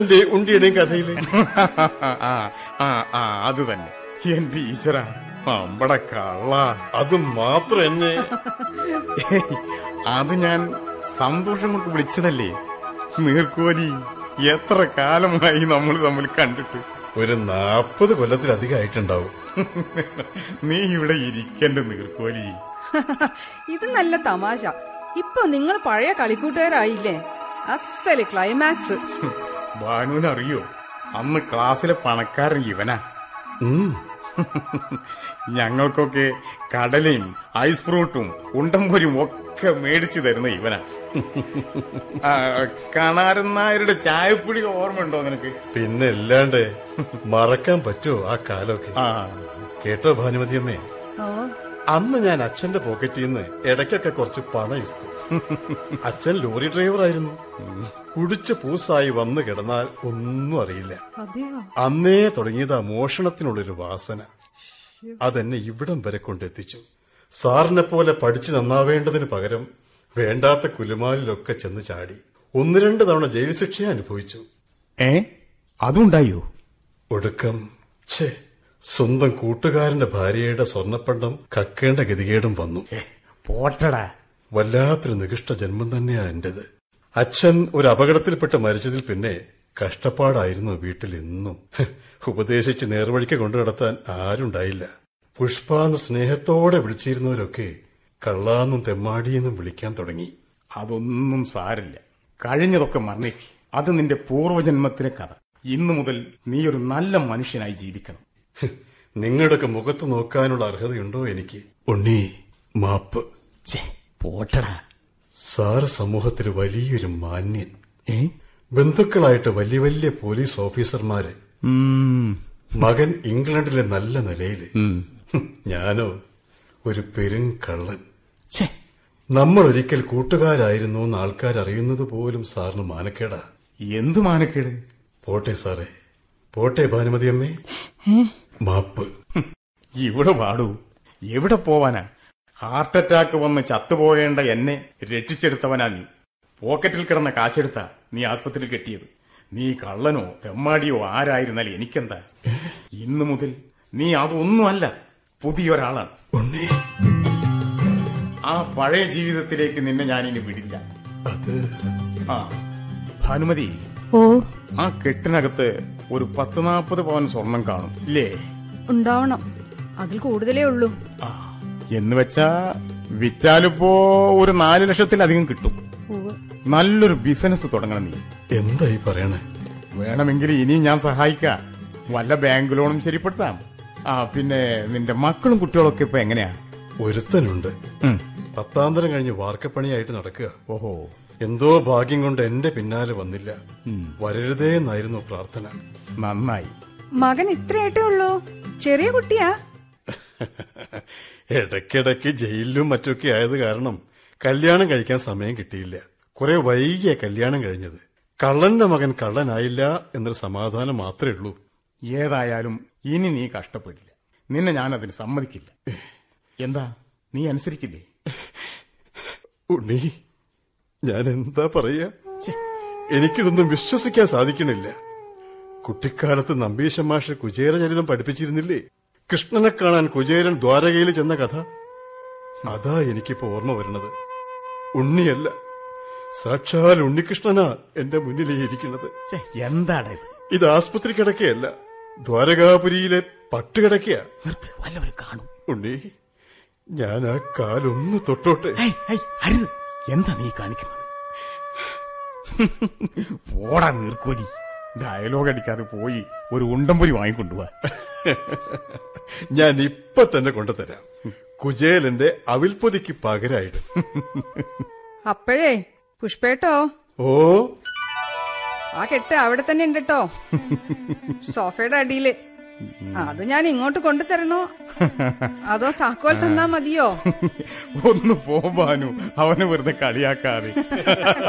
എന്റെ ഉണ്ടിയുടെയും കഥയില് ആ ആ ആ അത് തന്നെ എന്റെ ഈശ്വര അമ്പട കള്ള അത് മാത്രം എന്നെ ഏയ്, അത് ഞാൻ സന്തോഷം കൊണ്ട് വിളിച്ചതല്ലേ നീർക്കോലി എത്ര കാലമായി നമ്മൾ തമ്മിൽ കണ്ടിട്ട് ഒരു നാപ്പത് കൊല്ലത്തിലധികമായിട്ടുണ്ടാവും നീ ഇവിടെ ഇരിക്കണ്ട നീർക്കോലി ഇത് നല്ല തമാശ ഇപ്പൊ നിങ്ങൾ പഴയ കളിക്കൂട്ടുകാരായില്ലേ അസല് ക്ലൈമാക്സ് ഭാനുവിനറിയോ അന്ന് ക്ലാസ്സിലെ പണക്കാരൻ ഇവനാ ഉം. ഞങ്ങൾക്കൊക്കെ കടലയും ഐസ് ഫ്രൂട്ടും ഉണ്ടംപൊരിയും ഒക്കെ മേടിച്ചു തരുന്ന ഇവനാ ആ, കണാരൻ നായരുടെ ചായപ്പൊടി ഓർമ്മയുണ്ടോ നിനക്ക് പിന്നെ അല്ലാണ്ട് മറക്കാൻ പറ്റുമോ ആ കാലമൊക്കെ ആ കേട്ടോ ഭാനുമതിയമ്മേ ഓ അന്ന് ഞാൻ അച്ഛന്റെ പോക്കറ്റിൽ നിന്ന് ഇടയ്ക്കൊക്കെ കുറച്ച് പണം ഇസ്തു അച്ഛൻ ലോറി ഡ്രൈവറായിരുന്നു കുടിച്ച പൂസായി വന്നു കിടന്നാൽ ഒന്നും അറിയില്ല അതെയോ അന്നേ തുടങ്ങിയതാ മോഷണത്തിനുള്ളൊരു വാസന അതെന്നെ ഇവിടം വരെ കൊണ്ടെത്തിച്ചു സാറിനെ പോലെ പഠിച്ചു നന്നാവേണ്ടതിന് പകരം വേണ്ടാത്ത കുലുമാലിലൊക്കെ ചെന്ന് ചാടി ഒന്ന് രണ്ട് തവണ ജയിൽ ശിക്ഷ അനുഭവിച്ചു ഏ അതുണ്ടായോ ഒടുക്കം ഛേ സ്വന്തം കൂട്ടുകാരന്റെ ഭാര്യയുടെ സ്വർണ്ണപ്പണ്ടം കക്കേണ്ട ഗതികേടും വന്നു ഏ, പോട്ടടാ വല്ലാത്തൊരു നികൃഷ്ട ജന്മം തന്നെയാ എന്റേത് അച്ഛൻ ഒരു അപകടത്തിൽപ്പെട്ട് മരിച്ചതിൽ പിന്നെ കഷ്ടപ്പാടായിരുന്നു വീട്ടിൽ എന്നും ഹ്, ഉപദേശിച്ച് നേർവഴിക്ക് കൊണ്ടു നടത്താൻ ആരുണ്ടായില്ല പുഷ്പാന്ന് സ്നേഹത്തോടെ വിളിച്ചിരുന്നവരൊക്കെ കള്ളാന്നും തെമ്മാടിയെന്നും വിളിക്കാൻ തുടങ്ങി അതൊന്നും സാരില്ല കഴിഞ്ഞതൊക്കെ മറന്നേക്ക് അത് നിന്റെ പൂർവജന്മത്തിലെ കഥ ഇന്നു മുതൽ നീ ഒരു നല്ല മനുഷ്യനായി ജീവിക്കണം ഹ്, നിങ്ങളുടെയൊക്കെ മുഖത്ത് നോക്കാനുള്ള അർഹതയുണ്ടോ എനിക്ക് ഉണ്ണി മാപ്പ് ഛേ പോട്ടടാ സാറ് സമൂഹത്തിൽ വലിയൊരു മാന്യൻ ഏ ബന്ധുക്കളായിട്ട് വലിയ വലിയ പോലീസ് ഓഫീസർമാര് ഉം, മകൻ ഇംഗ്ലണ്ടിലെ നല്ല നിലയില് ഉം. ഹും, ഞാനോ ഒരു പെരും കള്ളൻ ഛേ നമ്മൾ ഒരിക്കൽ കൂട്ടുകാരായിരുന്നു എന്ന് ആൾക്കാർ അറിയുന്നത് പോലും സാറിന് മാനക്കേടാ എന്ത് മാനക്കേട് പോട്ടെ സാറേ പോട്ടെ ഭാനുമതി അമ്മേ മാപ്പ് ഹും, ഇവിടെ പാടൂ എവിടെ പോവാനാ ഹാർട്ട് അറ്റാക്ക് വന്ന് ചത്തുപോകേണ്ട എന്നെ രക്ഷിച്ചെടുത്തവനാ നീ പോക്കറ്റിൽ കിടന്ന കാശെടുത്താ നീ ആസ്പത്രിയിൽ കെട്ടിയത് നീ കള്ളനോ തെമ്മാടിയോ ആരായിരുന്നാലും എനിക്കെന്താ ഇന്നു മുതൽ നീ അതൊന്നുമല്ല പുതിയൊരാളാണ് ഉണ്ണി ആ പഴയ ജീവിതത്തിലേക്ക് നിന്നെ ഞാനിനി വിടില്ല അത് ആ ഭാനുമതി ഓ ആ കെട്ടിനകത്ത് ഒരു പത്ത് നാൽപ്പത് പവൻ സ്വർണം കാണും ഇല്ലേ ഉണ്ടാവണം അതിൽ കൂടുതലേ ഉള്ളൂ ആ എന്ന് വെച്ചാ വിറ്റാലിപ്പോ ഒരു നാല് ലക്ഷത്തിലധികം കിട്ടും ഉവ്വ്. നല്ലൊരു ബിസിനസ് തുടങ്ങണം നീ എന്തായി പറയണേ വേണമെങ്കിൽ ഇനിയും ഞാൻ സഹായിക്കാം വല്ല ബാങ്ക് ലോണും ശരിപ്പെടുത്താം ആ പിന്നെ നിന്റെ മക്കളും കുട്ടികളൊക്കെ ഇപ്പൊ എങ്ങനെയാ ഒരുത്തനുണ്ട് ഉം. പത്താന്തരം കഴിഞ്ഞ് വാർക്കപ്പണിയായിട്ട് നടക്കുക ഓഹോ എന്തോ ഭാഗ്യം കൊണ്ട് എന്റെ പിന്നാലെ വന്നില്ല ഉം. വരരുതേ എന്നായിരുന്നു പ്രാർത്ഥന നന്നായി മകൻ ഇത്രയായിട്ടേ ഉള്ളൂ ചെറിയ കുട്ടിയാ ഇടയ്ക്കിടയ്ക്ക് ജയിലിലും മറ്റൊക്കെ ആയത് കാരണം കല്യാണം കഴിക്കാൻ സമയം കിട്ടിയില്ല കുറെ വൈകിയ കല്യാണം കഴിഞ്ഞത് കള്ളന്റെ മകൻ കള്ളനായില്ല എന്നൊരു സമാധാനം മാത്രമേ ഉള്ളൂ ഏതായാലും ഇനി നീ കഷ്ടപ്പെടില്ല നിന്നെ ഞാൻ അതിന് സമ്മതിക്കില്ല എന്താ നീ അനുസരിക്കില്ലേ ഉണ്ണി ഞാൻ എന്താ പറയാ ഛെ, എനിക്കിതൊന്നും വിശ്വസിക്കാൻ സാധിക്കണില്ല കുട്ടിക്കാലത്ത് നമ്പീശ മാഷ് കുചേരചരിതം പഠിപ്പിച്ചിരുന്നില്ലേ കൃഷ്ണനെ കാണാൻ കുചേരൻ ദ്വാരകയിൽ ചെന്ന കഥ അതാ എനിക്കിപ്പോ ഓർമ്മ വരുന്നത് ഉണ്ണിയല്ല സാക്ഷാൽ ഉണ്ണികൃഷ്ണനാ എന്റെ മുന്നിലേ ഇരിക്കുന്നത് ഛെ, എന്താടാ ഇത് ഇത് ആസ്പത്രി കിടക്കയല്ല ദ്വാരകാപുരിയിലെ പട്ടുകിടക്കയാ നിർത്ത് വല്ലവരും കാണും ഉണ്ണി ഞാൻ ആ കാലൊന്ന് തൊട്ടോട്ടെ ഹേയ്, ഹേയ്, അരുത് എന്താ നീ കാണിക്കുന്നത് പോടാ നീർക്കോലി ഡയലോഗ് അടിക്കാതെ പോയി ഒരു ഉണ്ടംപൊരി വാങ്ങിക്കൊണ്ടുപോവാ ഞാൻ ഇപ്പൊ തന്നെ കൊണ്ടുതരാം കുചേലന്റെ അവിൽപ്പൊതിക്ക് പകരായിട്ട് അപ്പോഴേ പുഷ്പേട്ടോ ഓ ആ കെട്ട് അവിടെ തന്നെ ഉണ്ട് കേട്ടോ സോഫയുടെ അടിയില് അത് ഞാൻ ഇങ്ങോട്ട് കൊണ്ടുതരണോ അതോ താക്കോൽ തന്നാ മതിയോ ഒന്ന് പോവാനു അവനെ വെറുതെ കളിയാക്കാതെ